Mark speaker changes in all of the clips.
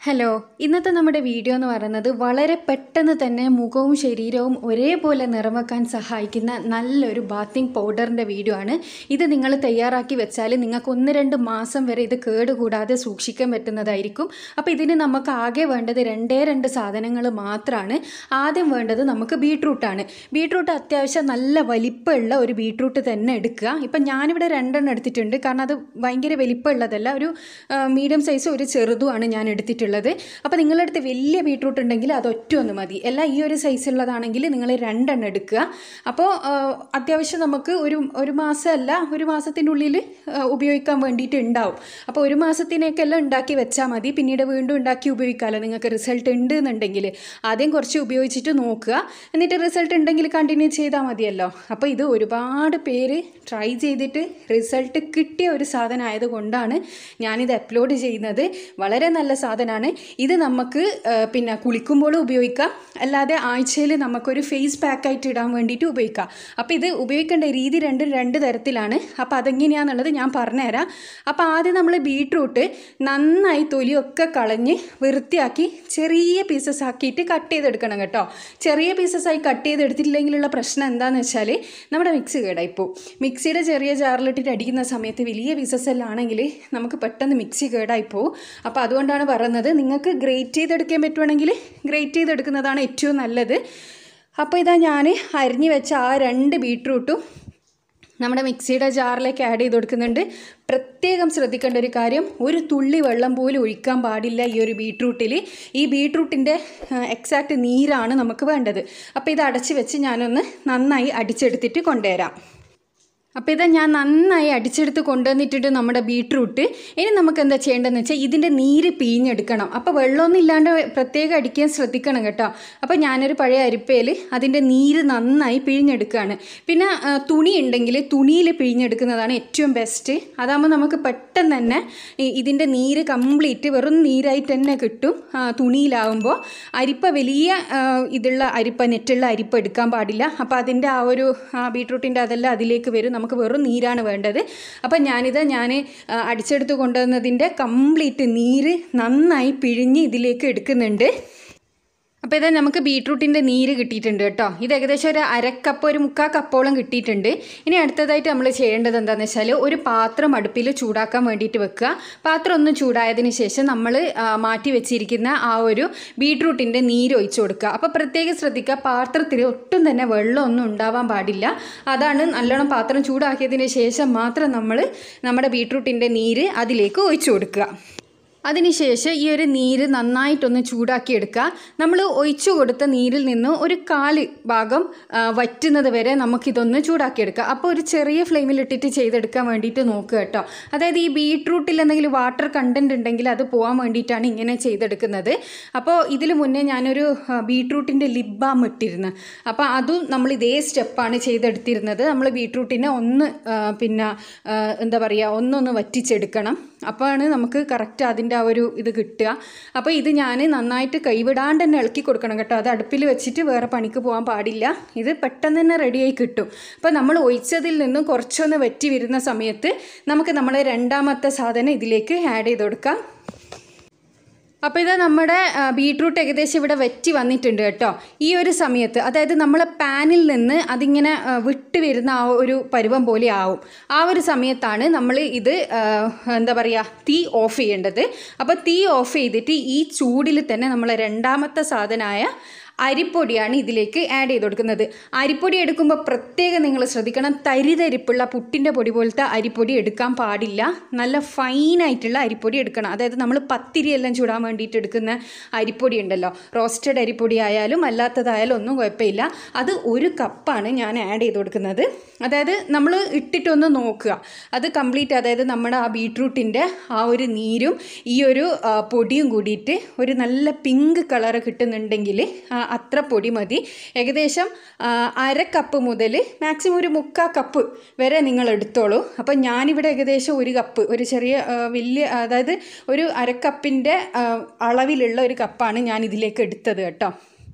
Speaker 1: hello ഇന്നത്തെ നമ്മുടെ video എന്ന് പറയുന്നത് വളരെ പെട്ടെന്ന് തന്നെ മുഖവും ശരീരവും ഒരേപോലെ നിറവെക്കാൻ സഹായിക്കുന്ന നല്ലൊരു ബാത്തിങ് പൗഡറിൻ്റെ വീഡിയോ ആണ് ഇത് നിങ്ങൾ തയ്യാറാക്കി വെച്ചാൽ നിങ്ങൾക്ക് ഒന്ന് രണ്ട് മാസം വരെ ഇത് കേടുകൂടാതെ സൂക്ഷിക്കാൻ പറ്റുന്നതായിരിക്കും അപ്പോൾ ഇതിന് നമുക്ക് ആകെ വേണ്ടത് രണ്ടേ രണ്ട് സാധനങ്ങൾ മാത്രമാണ് ആദ്യം വേണ്ടത് നമുക്ക് ബീട്രൂട്ടാണ് ബീട്രൂട്ട് അത്യാവശ്യം നല്ല വലിപ്പമുള്ള ഒരു ബീട്രൂട്ട് തന്നെ എടുക്കുക ഇപ്പം ഞാനിവിടെ രണ്ടെണ്ണം എടുത്തിട്ടുണ്ട് കാരണം അത് ഭയങ്കര വലിപ്പമുള്ളതല്ല ഒരു മീഡിയം സൈസ് ഒരു ചെറുതുമാണ് ഞാൻ എടുത്തിട്ടുള്ളത് അപ്പോൾ നിങ്ങളുടെ അടുത്ത് വലിയ ബീട്രൂട്ട് ഉണ്ടെങ്കിൽ അത് ഒറ്റ ഒന്ന് മതി എല്ലാം ഈ ഒരു സൈസുള്ളതാണെങ്കിൽ നിങ്ങൾ രണ്ടെണ്ണം എടുക്കുക അപ്പോൾ അത്യാവശ്യം നമുക്ക് ഒരു ഒരു മാസമല്ല ഒരു മാസത്തിൻ്റെ ഉള്ളിൽ ഉപയോഗിക്കാൻ വേണ്ടിയിട്ട് ഉണ്ടാവും അപ്പോൾ ഒരു മാസത്തിനേക്കെല്ലാം ഉണ്ടാക്കി വെച്ചാൽ മതി പിന്നീട് വീണ്ടും ഉണ്ടാക്കി ഉപയോഗിക്കാമല്ലോ നിങ്ങൾക്ക് റിസൾട്ട് ഉണ്ട് എന്നുണ്ടെങ്കിൽ ആദ്യം കുറച്ച് ഉപയോഗിച്ചിട്ട് നോക്കുക എന്നിട്ട് റിസൾട്ട് ഉണ്ടെങ്കിൽ കണ്ടിന്യൂ ചെയ്താൽ മതിയല്ലോ അപ്പോൾ ഇത് ഒരുപാട് പേര് ട്രൈ ചെയ്തിട്ട് റിസൾട്ട് കിട്ടിയ ഒരു സാധനം ആയതുകൊണ്ടാണ് ഞാനിത് അപ്ലോഡ് ചെയ്യുന്നത് വളരെ നല്ല സാധനമാണ് ഇത് നമുക്ക് ആ, പിന്നെ കുളിക്കുമ്പോഴും ഉപയോഗിക്കാം അല്ലാതെ ആഴ്ചയിൽ നമുക്കൊരു ഫേസ് പാക്കായിട്ട് ഇടാൻ വേണ്ടിയിട്ട് ഉപയോഗിക്കാം അപ്പോൾ ഇത് ഉപയോഗിക്കേണ്ട രീതി രണ്ടും രണ്ട് തരത്തിലാണ് അപ്പോൾ അതെങ്ങനെയാണെന്നുള്ളത് ഞാൻ പറഞ്ഞുതരാം അപ്പോൾ ആദ്യം നമ്മൾ ബീട്രൂട്ട് നന്നായി തൊലിയൊക്കെ കളഞ്ഞ് വൃത്തിയാക്കി ചെറിയ പീസസ് ആക്കിയിട്ട് കട്ട് ചെയ്തെടുക്കണം കേട്ടോ ചെറിയ പീസസ് ആയി കട്ട് ചെയ്തെടുത്തിട്ടില്ലെങ്കിലുള്ള പ്രശ്നം എന്താണെന്ന് വെച്ചാൽ നമ്മുടെ മിക്സി കേടായിപ്പോൾ മിക്സിയുടെ ചെറിയ ജാറിലിട്ടിട്ട് അടിക്കുന്ന സമയത്ത് വലിയ പീസസ് എല്ലാം ആണെങ്കിൽ നമുക്ക് പെട്ടെന്ന് മിക്സി കേടായി പോകും അപ്പോൾ അതുകൊണ്ടാണ് പറയുന്നത് നിങ്ങൾക്ക് ഗ്രേറ്റ് ചെയ്തെടുക്കാൻ പറ്റുവാണെങ്കിൽ ഗ്രേറ്റ് ചെയ്തെടുക്കുന്നതാണ് ഏറ്റവും നല്ലത് അപ്പോൾ ഇതാ ഞാൻ അരിഞ്ഞു വെച്ച ആ രണ്ട് ബീട്രൂട്ടും നമ്മുടെ മിക്സിയുടെ ജാറിലേക്ക് ആഡ് ചെയ്ത് കൊടുക്കുന്നുണ്ട് പ്രത്യേകം ശ്രദ്ധിക്കേണ്ട ഒരു കാര്യം ഒരു തുള്ളി വെള്ളം പോലും ഒഴിക്കാൻ പാടില്ല ഈ ഒരു ബീട്രൂട്ടിൽ ഈ ബീട്രൂട്ടിൻ്റെ എക്സാക്റ്റ് നീരാണ് നമുക്ക് വേണ്ടത് അപ്പോൾ ഇത് അടച്ച് വെച്ച് ഞാനൊന്ന് നന്നായി അടിച്ചെടുത്തിട്ട് കൊണ്ടുവരാം അപ്പോൾ ഇത് ഞാൻ നന്നായി അടിച്ചെടുത്ത് കൊണ്ടുവന്നിട്ടുണ്ട് നമ്മുടെ ബീട്രൂട്ട് ഇനി നമുക്ക് എന്താ ചെയ്യേണ്ടതെന്ന് വെച്ചാൽ ഇതിൻ്റെ നീര് പിഴിഞ്ഞെടുക്കണം അപ്പോൾ വെള്ളമൊന്നും ഇല്ലാണ്ട് പ്രത്യേകം അടിക്കാൻ ശ്രദ്ധിക്കണം കേട്ടോ അപ്പോൾ ഞാനൊരു പഴയ അരിപ്പയിൽ അതിൻ്റെ നീര് നന്നായി പിഴിഞ്ഞെടുക്കുകയാണ് പിന്നെ ആ, തുണി ഉണ്ടെങ്കിൽ തുണിയിൽ പിഴിഞ്ഞെടുക്കുന്നതാണ് ഏറ്റവും ബെസ്റ്റ് അതാകുമ്പോൾ നമുക്ക് പെട്ടെന്ന് തന്നെ ഈ ഇതിൻ്റെ നീര് കംപ്ലീറ്റ് വെറും നീരായിട്ട് തന്നെ കിട്ടും ആ, തുണിയിലാവുമ്പോൾ അരിപ്പ വലിയ ആ, ഇതുള്ള അരിപ്പ നെറ്റുള്ള അരിപ്പ എടുക്കാൻ പാടില്ല അപ്പോൾ അതിൻ്റെ ആ ഒരു ബീട്രൂട്ടിൻ്റെ അതെല്ലാം അതിലേക്ക് വരും നമുക്ക് വെറും നീരാണ് വേണ്ടത് അപ്പം ഞാനിത് ഞാൻ അടിച്ചെടുത്ത് കൊണ്ടുവന്നതിൻ്റെ കംപ്ലീറ്റ് നീര് നന്നായി പിഴിഞ്ഞ് ഇതിലേക്ക് എടുക്കുന്നുണ്ട് അപ്പോൾ ഇത് നമുക്ക് ബീട്രൂട്ടിൻ്റെ നീര് കിട്ടിയിട്ടുണ്ട് കേട്ടോ ഇത് ഏകദേശം ഒരു അരക്കപ്പ് ഒരു മുക്കാൽ കപ്പോളം കിട്ടിയിട്ടുണ്ട് ഇനി അടുത്തതായിട്ട് നമ്മൾ ചെയ്യേണ്ടത് എന്താണെന്ന് വെച്ചാൽ ഒരു പാത്രം അടുപ്പിൽ ചൂടാക്കാൻ വേണ്ടിയിട്ട് വെക്കുക പാത്രം ഒന്ന് ചൂടായതിന് ശേഷം നമ്മൾ ആ, മാറ്റി വെച്ചിരിക്കുന്ന ആ ഒരു ബീട്രൂട്ടിൻ്റെ നീര് ഒഴിച്ചു കൊടുക്കുക അപ്പോൾ പ്രത്യേകം ശ്രദ്ധിക്കുക പാത്രത്തിൽ ഒട്ടും തന്നെ വെള്ളമൊന്നും ഉണ്ടാവാൻ പാടില്ല അതാണ് നല്ലോണം പാത്രം ചൂടാക്കിയതിന് ശേഷം മാത്രം നമ്മൾ നമ്മുടെ ബീട്രൂട്ടിൻ്റെ നീര് അതിലേക്ക് ഒഴിച്ചു കൊടുക്കുക അതിനുശേഷം ഈ ഒരു നീര് നന്നായിട്ടൊന്ന് ചൂടാക്കിയെടുക്കുക നമ്മൾ ഒഴിച്ചു കൊടുത്ത നീരിൽ നിന്ന് ഒരു കാല് ഭാഗം ആ, വറ്റുന്നത് വരെ നമുക്കിതൊന്ന് ചൂടാക്കിയെടുക്കുക അപ്പോൾ ഒരു ചെറിയ ഫ്ലെയിമിലിട്ടിട്ട് ചെയ്തെടുക്കാൻ വേണ്ടിയിട്ട് നോക്കുക കേട്ടോ അതായത് ഈ ബീട്രൂട്ടിൽ എന്തെങ്കിലും വാട്ടർ കണ്ടൻറ് ഉണ്ടെങ്കിൽ അത് പോകാൻ വേണ്ടിയിട്ടാണ് ഇങ്ങനെ ചെയ്തെടുക്കുന്നത് അപ്പോൾ ഇതിൽ മുന്നേ ഞാനൊരു ആ, ബീട്രൂട്ടിൻ്റെ ലിപ് ബാം ഇട്ടിരുന്നു അപ്പോൾ അതും നമ്മൾ ഇതേ സ്റ്റെപ്പാണ് ചെയ്തെടുത്തിരുന്നത് നമ്മൾ ബീട്രൂട്ടിനെ ഒന്ന് ആ, പിന്നെ ആ, എന്താ പറയുക ഒന്നൊന്ന് വറ്റിച്ചെടുക്കണം അപ്പോഴാണ് നമുക്ക് കറക്റ്റ് അതിൻ്റെ ആ ഒരു ഇത് കിട്ടുക അപ്പോൾ ഇത് ഞാൻ നന്നായിട്ട് കൈവിടാണ്ട് തന്നെ ഇളക്കി കൊടുക്കണം കേട്ടോ അത് അടുപ്പിൽ വെച്ചിട്ട് വേറെ പണിക്ക് പോകാൻ പാടില്ല ഇത് പെട്ടെന്ന് തന്നെ റെഡിയായി കിട്ടും അപ്പോൾ നമ്മൾ ഒഴിച്ചതിൽ നിന്നും കുറച്ചൊന്ന് വറ്റി വരുന്ന സമയത്ത് നമുക്ക് നമ്മുടെ രണ്ടാമത്തെ സാധനം ഇതിലേക്ക് ആഡ് ചെയ്ത് കൊടുക്കാം അപ്പോൾ ഇത് നമ്മുടെ ആ, ബീട്രൂട്ട് ഏകദേശം ഇവിടെ വറ്റി വന്നിട്ടുണ്ട് കേട്ടോ ഈ ഒരു സമയത്ത് അതായത് നമ്മളെ പാനിൽ നിന്ന് അതിങ്ങനെ ആ, വിട്ട് വരുന്ന ആ ഒരു പരുവം പോലെ ആവും ആ ഒരു സമയത്താണ് നമ്മൾ ഇത് ആ, എന്താ പറയുക തീ ഓഫ് ചെയ്യേണ്ടത് അപ്പോൾ തീ ഓഫ് ചെയ്തിട്ട് ഈ ചൂടിൽ തന്നെ നമ്മൾ രണ്ടാമത്തെ സാധനമായ അരിപ്പൊടിയാണ് ഇതിലേക്ക് ആഡ് ചെയ്ത് കൊടുക്കുന്നത് അരിപ്പൊടി എടുക്കുമ്പോൾ പ്രത്യേകം നിങ്ങൾ ശ്രദ്ധിക്കണം തരിതരിപ്പുള്ള പുട്ടിൻ്റെ പൊടി പോലത്തെ അരിപ്പൊടി എടുക്കാൻ പാടില്ല നല്ല ഫൈനായിട്ടുള്ള അരിപ്പൊടി എടുക്കണം അതായത് നമ്മൾ പത്തിരി എല്ലാം ചൂടാൻ വേണ്ടിയിട്ട് എടുക്കുന്ന അരിപ്പൊടി ഉണ്ടല്ലോ റോസ്റ്റഡ് അരിപ്പൊടി ആയാലും അല്ലാത്തതായാലും ഒന്നും കുഴപ്പമില്ല അത് ഒരു കപ്പാണ് ഞാൻ ആഡ് ചെയ്ത് കൊടുക്കുന്നത് അതായത് നമ്മൾ ഇട്ടിട്ടൊന്ന് നോക്കുക അത് കംപ്ലീറ്റ് അതായത് നമ്മുടെ ആ ബീട്രൂട്ടിൻ്റെ ആ ഒരു നീരും ഈ ഒരു ആ, പൊടിയും കൂടിയിട്ട് ഒരു നല്ല പിങ്ക് കളറ് കിട്ടുന്നുണ്ടെങ്കിൽ ആ, അത്ര പൊടി മതി ഏകദേശം ആ, അര കപ്പ് മുതൽ മാക്സിമം ഒരു മുക്കാൽ കപ്പ് വരെ നിങ്ങൾ എടുത്തോളൂ അപ്പം ഞാനിവിടെ ഏകദേശം ഒരു കപ്പ് ഒരു ചെറിയ ആ, വലിയ അതായത് ഒരു അരക്കപ്പിൻ്റെ അളവിലുള്ള ഒരു കപ്പാണ് ഞാൻ ഇതിലേക്ക് എടുത്തത് കേട്ടോ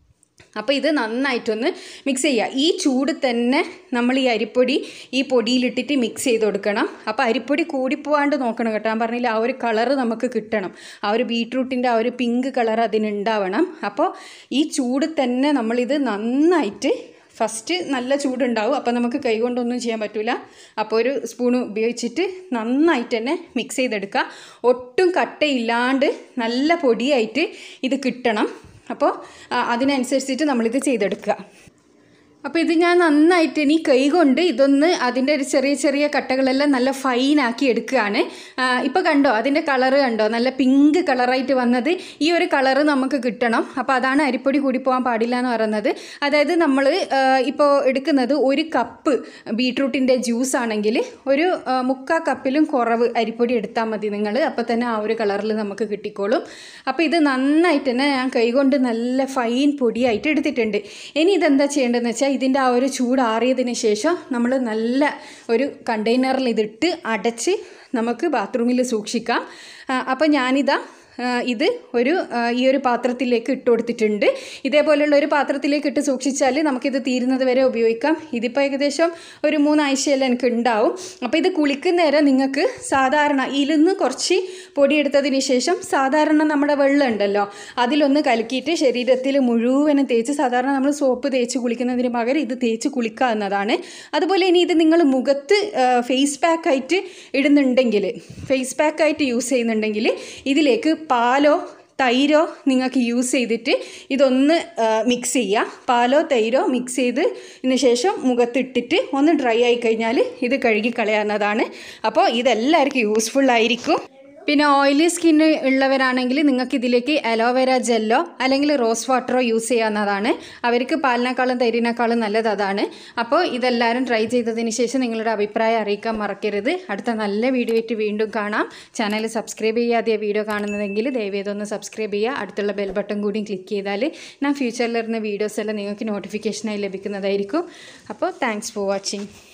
Speaker 1: അപ്പോൾ ഇത് നന്നായിട്ടൊന്ന് മിക്സ് ചെയ്യുക ഈ ചൂട് തന്നെ നമ്മൾ ഈ അരിപ്പൊടി ഈ പൊടിയിലിട്ടിട്ട് മിക്സ് ചെയ്ത് കൊടുക്കണം അപ്പോൾ അരിപ്പൊടി കൂടിപ്പോവാണ്ട് നോക്കണം കേട്ടോ ഞാൻ പറഞ്ഞില്ല ആ ഒരു കളറ് നമുക്ക് കിട്ടണം ആ ഒരു ബീട്രൂട്ടിൻ്റെ ആ ഒരു പിങ്ക് കളർ അതിനുണ്ടാവണം അപ്പോൾ ഈ ചൂട് തന്നെ നമ്മളിത് നന്നായിട്ട് ഫസ്റ്റ് നല്ല ചൂടുണ്ടാവും അപ്പോൾ നമുക്ക് കൈ കൊണ്ടൊന്നും ചെയ്യാൻ പറ്റില്ല അപ്പോൾ ഒരു സ്പൂൺ ഉപയോഗിച്ചിട്ട് നന്നായിട്ട് തന്നെ മിക്സ് ചെയ്തെടുക്കുക ഒട്ടും കട്ടയില്ലാണ്ട് നല്ല പൊടിയായിട്ട് ഇത് കിട്ടണം അപ്പോൾ ആ, അതിനനുസരിച്ചിട്ട് നമ്മളിത് ചെയ്തെടുക്കുക അപ്പോൾ ഇത് ഞാൻ നന്നായിട്ട് ഇനി കൈ കൊണ്ട് ഇതൊന്ന് അതിൻ്റെ ഒരു ചെറിയ ചെറിയ കട്ടകളെല്ലാം നല്ല ഫൈനാക്കി എടുക്കുകയാണ് ഇപ്പോൾ കണ്ടോ അതിൻ്റെ കളറ് കണ്ടോ നല്ല പിങ്ക് കളറായിട്ട് വന്നത് ഈ ഒരു കളറ് നമുക്ക് കിട്ടണം അപ്പോൾ അതാണ് അരിപ്പൊടി കൂടി പോകാൻ പാടില്ല എന്ന് പറയുന്നത് അതായത് നമ്മൾ ഇപ്പോൾ എടുക്കുന്നത് ഒരു കപ്പ് ബീട്രൂട്ടിൻ്റെ ജ്യൂസ് ആണെങ്കിൽ ഒരു ആ, മുക്കാ കപ്പിലും കുറവ് അരിപ്പൊടി എടുത്താൽ മതി നിങ്ങൾ അപ്പോൾ തന്നെ ആ ഒരു കളറിൽ നമുക്ക് കിട്ടിക്കോളും അപ്പോൾ ഇത് നന്നായിട്ട് തന്നെ ഞാൻ കൈകൊണ്ട് നല്ല ഫൈൻ പൊടിയായിട്ട് എടുത്തിട്ടുണ്ട് ഇനി ഇതെന്താ ചെയ്യേണ്ടതെന്ന് വെച്ചാൽ ഇതിൻ്റെ ആ ഒരു ചൂടാറിയതിന് ശേഷം നമ്മൾ നല്ല ഒരു കണ്ടെയ്നറിൽ ഇതിട്ട് അടച്ച് നമുക്ക് ബാത്റൂമിൽ സൂക്ഷിക്കാം അപ്പോൾ ഞാനിതാ ആ, ഇത് ഒരു ആ, ഈ ഒരു പാത്രത്തിലേക്ക് ഇട്ട് കൊടുത്തിട്ടുണ്ട് ഇതേപോലെയുള്ള ഒരു പാത്രത്തിലേക്ക് ഇട്ട് സൂക്ഷിച്ചാൽ നമുക്കിത് തീരുന്നത് വരെ ഉപയോഗിക്കാം ഇതിപ്പോൾ ഏകദേശം ഒരു മൂന്നാഴ്ചയെല്ലാം എനിക്ക് ഉണ്ടാവും അപ്പോൾ ഇത് കുളിക്കുന്നേരം നിങ്ങൾക്ക് സാധാരണ ഇതിൽ കുറച്ച് പൊടിയെടുത്തതിന് ശേഷം സാധാരണ നമ്മുടെ വെള്ളം ഉണ്ടല്ലോ അതിലൊന്ന് കലക്കിയിട്ട് ശരീരത്തിൽ മുഴുവനും തേച്ച് സാധാരണ നമ്മൾ സോപ്പ് തേച്ച് കുളിക്കുന്നതിന് പകരം ഇത് തേച്ച് കുളിക്കാവുന്നതാണ് അതുപോലെ ഇനി ഇത് നിങ്ങൾ മുഖത്ത് ഫേസ് പാക്കായിട്ട് ഇടുന്നുണ്ടെങ്കിൽ ഫേസ് പാക്കായിട്ട് യൂസ് ചെയ്യുന്നുണ്ടെങ്കിൽ ഇതിലേക്ക് പാലോ തൈരോ നിങ്ങൾക്ക് യൂസ് ചെയ്തിട്ട് ഇതൊന്ന് മിക്സ് ചെയ്യുക പാലോ തൈരോ മിക്സ് ചെയ്ത് ഇതിന് ശേഷം മുഖത്തിട്ടിട്ട് ഒന്ന് ഡ്രൈ ആയി കഴിഞ്ഞാൽ ഇത് കഴുകി കളയാവുന്നതാണ് അപ്പോൾ ഇതെല്ലാവർക്കും യൂസ്ഫുൾ ആയിരിക്കും പിന്നെ ഓയിലി സ്കിന്ന് ഉള്ളവരാണെങ്കിൽ നിങ്ങൾക്ക് ഇതിലേക്ക് അലോവേര ജെല്ലോ അല്ലെങ്കിൽ റോസ് വാട്ടറോ യൂസ് ചെയ്യാവുന്നതാണ് അവർക്ക് പാലിനേക്കാളും തൈരിനേക്കാളും നല്ലത് അതാണ് അപ്പോൾ ഇതെല്ലാവരും ട്രൈ ചെയ്തതിന് ശേഷം നിങ്ങളുടെ അഭിപ്രായം അറിയിക്കാൻ മറക്കരുത് അടുത്ത നല്ല വീഡിയോ ആയിട്ട് വീണ്ടും കാണാം ചാനൽ സബ്സ്ക്രൈബ് ചെയ്യാതെ വീഡിയോ കാണുന്നതെങ്കിൽ ദയവേതൊന്ന് സബ്സ്ക്രൈബ് ചെയ്യുക അടുത്തുള്ള ബെൽ ബട്ടൺ കൂടി ക്ലിക്ക് ചെയ്താൽ ഞാൻ ഫ്യൂച്ചറിൽ വരുന്ന വീഡിയോസ് എല്ലാം നിങ്ങൾക്ക് നോട്ടിഫിക്കേഷനായി ലഭിക്കുന്നതായിരിക്കും അപ്പോൾ താങ്ക്സ് ഫോർ വാച്ചിങ്